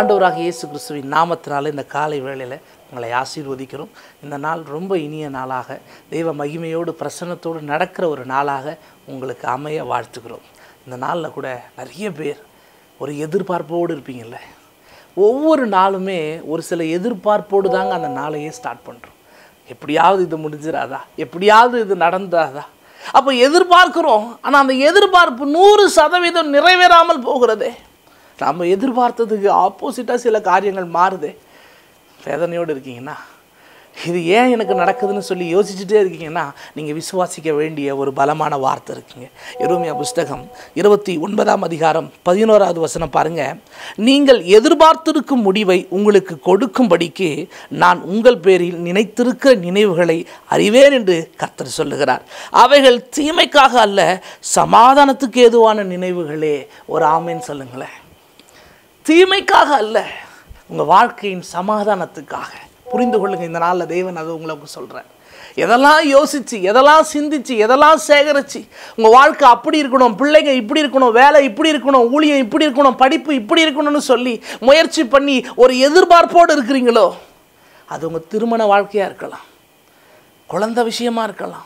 ஆண்டவராக இயேசு கிறிஸ்துவின் நாமத்தினால இந்த காலை வேளையில் உங்களை ஆசீர்வதிக்கிறோம் இந்த நாள் ரொம்ப இனிய நாளாக தெய்வ மகிமையோடு பிரசன்னத்தோடு நடக்கிற ஒரு நாளாக உங்களுக்கு அமைய வாழ்த்துக்கிறோம் இந்த நாளில் கூட நிறைய பேர் ஒரு எதிர்பார்ப்போடு இருப்பீங்கள்ல ஒவ்வொரு நாளுமே ஒரு சில எதிர்பார்ப்போடு தாங்க அந்த நாளையே ஸ்டார்ட் பண்ணுறோம் எப்படியாவது இது முடிஞ்சிடாதா எப்படியாவது இது நடந்தாதா அப்போ எதிர்பார்க்கிறோம் ஆனால் அந்த எதிர்பார்ப்பு நூறு சதவீதம் நிறைவேறாமல் போகிறதே நம்ம எதிர்பார்த்ததுக்கு ஆப்போசிட்டாக சில காரியங்கள் மாறுதே வேதனையோடு இருக்கீங்கன்னா இது ஏன் எனக்கு நடக்குதுன்னு சொல்லி யோசிச்சுட்டே இருக்கீங்கன்னா நீங்கள் விசுவாசிக்க வேண்டிய ஒரு பலமான வார்த்தை இருக்குங்க எருமியா புஸ்தகம் இருபத்தி ஒன்பதாம் அதிகாரம் பதினோராவது வசனம் பாருங்க நீங்கள் எதிர்பார்த்திருக்கும் முடிவை உங்களுக்கு கொடுக்கும்படிக்கு நான் உங்கள் பேரில் நினைத்திருக்கிற நினைவுகளை அறிவேன் என்று கர்த்தர் சொல்லுகிறார் அவைகள் தீமைக்காக அல்ல சமாதானத்துக்கு ஏதுவான நினைவுகளே ஒரு ஆமேன்னு சொல்லுங்களேன் தீமைக்காக அல்ல உங்கள் வாழ்க்கையின் சமாதானத்துக்காக புரிந்து கொள்ளுங்க இந்த நாளில் தேவன் அதை உங்களுக்கு சொல்கிறேன் எதெல்லாம் யோசித்து எதெல்லாம் சிந்திச்சு எதெல்லாம் சேகரித்து உங்கள் வாழ்க்கை அப்படி இருக்கணும் பிள்ளைங்க இப்படி இருக்கணும் வேலை இப்படி இருக்கணும் ஊழியம் இப்படி இருக்கணும் படிப்பு இப்படி இருக்கணும்னு சொல்லி முயற்சி பண்ணி ஒரு எதிர்பார்ப்போடு இருக்கிறீங்களோ அது உங்கள் திருமண வாழ்க்கையாக இருக்கலாம் குழந்தை விஷயமா இருக்கலாம்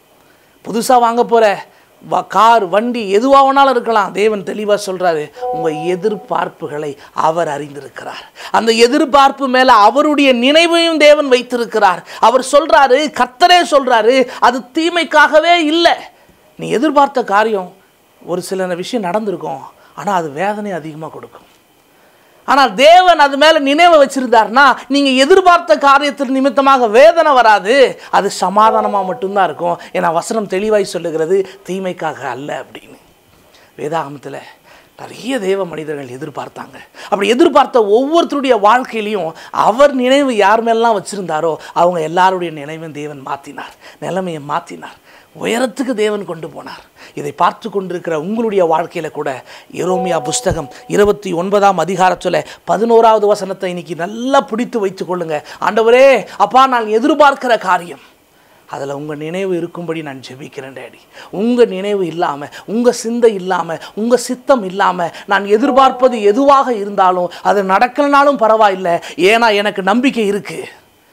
புதுசாக வாங்க போகிற வ கார் வண்டி எதுவாக வேணாலும் இருக்கலாம் தேவன் தெளிவாக சொல்கிறாரு உங்கள் எதிர்பார்ப்புகளை அவர் அறிந்திருக்கிறார் அந்த எதிர்பார்ப்பு மேலே அவருடைய நினைவையும் தேவன் வைத்திருக்கிறார் அவர் சொல்கிறாரு கர்த்தரே சொல்கிறாரு அது தீமைக்காகவே இல்லை நீ எதிர்பார்த்த காரியம் ஒரு சில விஷயம் நடந்திருக்கும் ஆனால் அது வேதனை அதிகமாக கொடுக்கும் ஆனால் தேவன் அது மேலே நினைவை வச்சிருந்தாருன்னா நீங்கள் எதிர்பார்த்த காரியத்தின் நிமித்தமாக வேதனை வராது அது சமாதானமாக மட்டும்தான் இருக்கும் ஏன்னா வசனம் தெளிவாய் சொல்லுகிறது தீமைக்காக அல்ல அப்படின்னு வேதாகமத்தில் நிறைய தேவ மனிதர்கள் எதிர்பார்த்தாங்க அப்படி எதிர்பார்த்த ஒவ்வொருத்தருடைய வாழ்க்கையிலையும் அவர் நினைவு யார் மேலாம் வச்சுருந்தாரோ அவங்க எல்லாருடைய நினைவையும் தேவன் மாற்றினார் நிலைமையை மாற்றினார் உயரத்துக்கு தேவன் கொண்டு போனார் இதை பார்த்து கொண்டிருக்கிற உங்களுடைய வாழ்க்கையில் கூட எரோமியா புஸ்தகம் இருபத்தி ஒன்பதாம் அதிகாரத்தில் பதினோராவது வசனத்தை இன்னைக்கு நல்லா பிடித்து வைத்துக் கொள்ளுங்க ஆண்டவரே அப்பா நான் எதிர்பார்க்கிற காரியம் அதில் உங்கள் நினைவு இருக்கும்படி நான் ஜெபிக்கிறேன் டேடி உங்கள் நினைவு இல்லாமல் உங்கள் சிந்தை இல்லாமல் உங்கள் சித்தம் இல்லாமல் நான் எதிர்பார்ப்பது எதுவாக இருந்தாலும் அது நடக்கலனாலும் பரவாயில்லை ஏன்னா எனக்கு நம்பிக்கை இருக்குது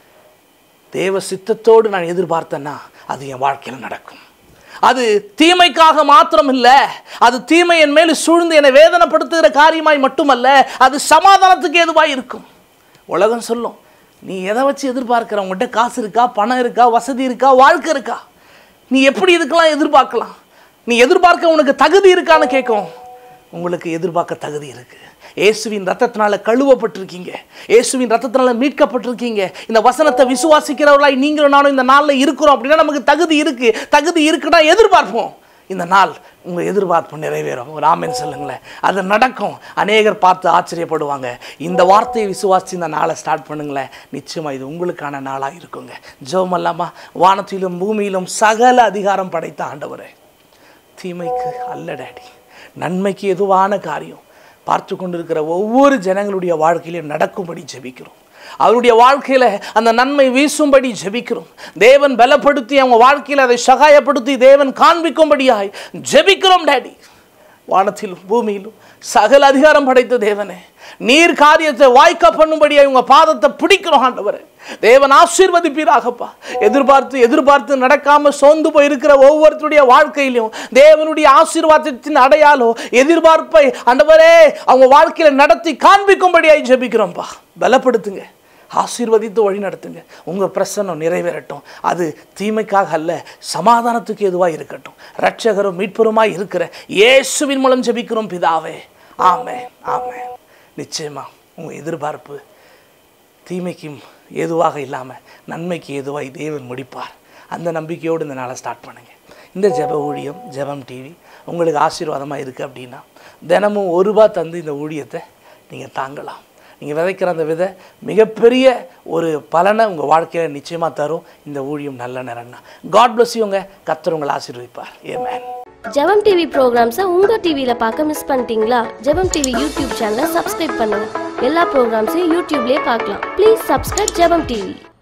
தேவ சித்தத்தோடு நான் எதிர்பார்த்தேன்னா அது என் வாழ்க்கையில் நடக்கும் அது தீமைக்காக மாத்திரம் இல்லை அது தீமை என் மேல் சூழ்ந்து என்னை வேதனைப்படுத்துகிற காரியமாய் மட்டுமல்ல அது சமாதானத்துக்கு எதுவாய் இருக்கும் உலகம் சொல்லும் நீ எதை வச்சு எதிர்பார்க்கிற உங்கள்கிட்ட காசு இருக்கா பணம் இருக்கா வசதி இருக்கா வாழ்க்கை இருக்கா நீ எப்படி இதுக்கெல்லாம் எதிர்பார்க்கலாம் நீ எதிர்பார்க்க உனக்கு தகுதி இருக்கான்னு கேட்கும் உங்களுக்கு எதிர்பார்க்க தகுதி இருக்குது இயேசுவின் ரத்தத்தினால கழுவப்பட்டிருக்கீங்க இயேசுவின் ரத்தத்தினால மீட்கப்பட்டிருக்கீங்க இந்த வசனத்தை விசுவாசிக்கிறவர்களாய் நீங்களும் நானும் இந்த நாளில் இருக்கிறோம் அப்படின்னா நமக்கு தகுதி இருக்கு தகுதி இருக்குன்னா எதிர்பார்ப்போம் இந்த நாள் உங்கள் எதிர்பார்ப்பு நிறைவேறும் ஒரு ஆமென் சொல்லுங்களேன் அது நடக்கும் அநேகர் பார்த்து ஆச்சரியப்படுவாங்க இந்த வார்த்தையை விசுவாசி இந்த நாளை ஸ்டார்ட் பண்ணுங்களேன் நிச்சயமாக இது உங்களுக்கான நாளாக இருக்குங்க ஜோம் அல்லாமா வானத்திலும் பூமியிலும் சகல அதிகாரம் படைத்த ஆண்டவரே தீமைக்கு அல்ல டேடி நன்மைக்கு எதுவான காரியம் பார்த்து கொண்டிருக்கிற ஒவ்வொரு ஜனங்களுடைய வாழ்க்கையிலும் நடக்கும்படி ஜெபிக்கிறோம் அவருடைய வாழ்க்கையில் அந்த நன்மை வீசும்படி ஜெபிக்கிறோம் தேவன் பலப்படுத்தி அவங்க வாழ்க்கையில் அதை சகாயப்படுத்தி தேவன் காண்பிக்கும்படியாய் ஜெபிக்கிறோம் டேடி வானத்திலும் பூமியிலும் சகல அதிகாரம் படைத்த தேவனே நீர் காரியத்தை வாய்க்க பண்ணும்படியாய் உங்க பாதத்தை பிடிக்கிறோம் ஆண்டவரே தேவன் ஆசீர்வதிப்பீராகப்பா எதிர்பார்த்து எதிர்பார்த்து நடக்காம சோர்ந்து போயிருக்கிற ஒவ்வொருத்தருடைய வாழ்க்கையிலும் தேவனுடைய ஆசீர்வாதத்தின் அடையாளம் எதிர்பார்ப்பை ஆண்டவரே அவங்க வாழ்க்கையில நடத்தி காண்பிக்கும்படியாய் ஜெபிக்கிறோம்பா பலப்படுத்துங்க ஆசீர்வதித்து வழி நடத்துங்க உங்கள் பிரசன்னம் நிறைவேறட்டும் அது தீமைக்காக அல்ல சமாதானத்துக்கு எதுவாக இருக்கட்டும் ரட்சகரும் மீட்பருமாய் இருக்கிற இயேசுவின் மூலம் ஜெபிக்கிறோம் பிதாவே ஆமே ஆமே நிச்சயமா உங்கள் எதிர்பார்ப்பு தீமைக்கும் எதுவாக இல்லாமல் நன்மைக்கு எதுவாய் தேவன் முடிப்பார் அந்த நம்பிக்கையோடு இந்த நாளை ஸ்டார்ட் பண்ணுங்கள் இந்த ஜெப ஊழியம் ஜெபம் டிவி உங்களுக்கு ஆசீர்வாதமாக இருக்குது அப்படின்னா தினமும் ஒரு ரூபா தந்து இந்த ஊழியத்தை நீங்கள் தாங்கலாம் நீங்கள் விதைக்கிற அந்த விதை மிகப்பெரிய ஒரு பலனை உங்கள் வாழ்க்கையில் நிச்சயமாக தரும் இந்த ஊழியம் நல்ல நேரம்னா காட் பிளஸ் யூங்க கத்தர் உங்களை ஆசீர்வதிப்பார் ஏமேன் ஜெபம் டிவி ப்ரோக்ராம்ஸை உங்கள் டிவியில் பார்க்க மிஸ் பண்ணிட்டீங்களா ஜெபம் டிவி யூடியூப் சேனலை சப்ஸ்கிரைப் பண்ணுங்க எல்லா ப்ரோக்ராம்ஸையும் யூடியூப்லேயே பார்க்கலாம் ப்ளீஸ் சப்ஸ்கிரைப் ஜெபம் டிவி